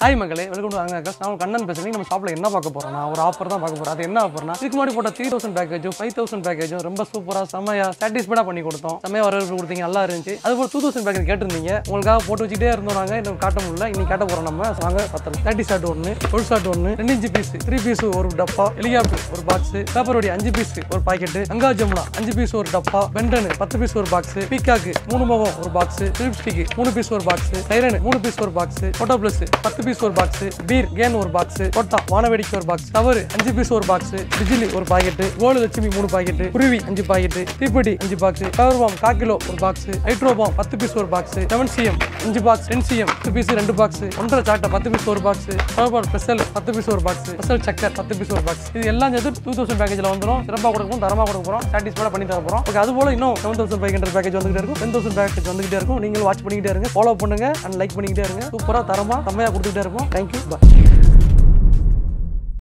hi மக்களே welcome to அங்கே நான் கண்ணன் பேசுறேன் நம்ம ஷாப்பில் என்ன பார்க்க போறோம் நான் ஒரு ஆஃபர் தான் பார்க்க போறோம் அது என்ன ஆஃபர்னா இதுக்கு முன்னாடி போட்ட த்ரீ தௌசண்ட் பேக்கேஜும் ஃபைவ் தௌசண்ட் பேக்கேஜும் ரொம்ப சூப்பராக செம்மையா சாட்டிஸ்ஃபைடாக பண்ணி கொடுத்தோம் செம்மையா வரவேற்பு கொடுத்தீங்க நல்லா இருந்துச்சு அதுபோல் டூ தௌசண்ட் பேக்கேஜ் கேட்டிருந்தீங்க உங்களுக்காக போட்டு வச்சுட்டே இருந்தோம் நாங்கள் இன்னும் காட்ட முடியல இன்னைக்கு காட்ட போறோம் நம்ம வாங்க பத்தல தேர்ட்டி ஷாட் ஒன்று ஃபுல் ஷாட் ஒன்று ரெண்டு இன்ச்சு பீஸ் த்ரீ பீஸ் ஒரு டப்பா ஹெலிகாப்டர் ஒரு பாக்ஸ் பேப்பர் ஒடி அஞ்சு பீஸ் ஒரு பாக்கெட் கங்கா ஜமுனா அஞ்சு பீஸ் ஒரு டப்பா பெண்டன் பத்து பீஸ் ஒரு பாக்ஸ் பீக்காக்கு மூணு முகம் ஒரு பாக்ஸ் பிலிப் ஸ்டிக் மூணு பீஸ் ஒரு பாக்ஸ் சைரன் மூணு பீஸ் ஒரு பாக்ஸ் போட்டோ பிளஸ் பத்து பீஸ் ஒரு பாக்ஸ் பீர் கேன் ஒரு பாக்ஸ் கொட்டா வானவேடிக்கை ஒரு பாக்ஸ் தவறு அஞ்சு பீஸ் ஒரு பாக்ஸ் பிஜிலி ஒரு பாக்கெட் கோலு லட்சுமி மூணு பாக்கெட் குருவி அஞ்சு பாக்கெட் தீப்பெட்டி அஞ்சு பாக்ஸ் பவர் பாம் கா கிலோ ஒரு பாக்ஸ் ஹைட்ரோ பாம் பத்து பீஸ் ஒரு பாக்ஸ் செவன் சிஎம் அஞ்சு பாக்ஸ் டென் சிஎம் பத்து பீஸ் ரெண்டு பாக்ஸ் ஒன்றரை சாட்டை பத்து பீஸ் ஒரு பாக்ஸ் பவர் பால் ஸ்பெஷல் பத்து பீஸ் ஒரு பாக்ஸ் ஸ்பெஷல் சக்கர் பத்து பீஸ் ஒரு பாக்ஸ் இது எல்லாம் சேர்த்து டூ தௌசண்ட் பேக்கேஜில் வந்துடும் சிறப்பாக கொடுக்கும் தரமாக கொடுக்க போகிறோம் சாட்டிஸ்ஃபைடாக பண்ணி தர போகிறோம் ஓகே அது போல இன்னும் seven thousand five hundred package வந்துகிட்டே இருக்கும் டென் தௌசண்ட் பேக்கேஜ் வந்துகிட்டே இருக்கும் நீங்களும் வாட்ச் பண்ணிக்கிட்டே இருங்க ஃபாலோ பண்ணுங்க அண்ட் லைக் பண்ணிக்கிட்டே இருங்க சூப்பராக தரமாக செம்மையாக கொடுத்துக்கிட்டே இருக்கும் தேங்க்யூ பாய்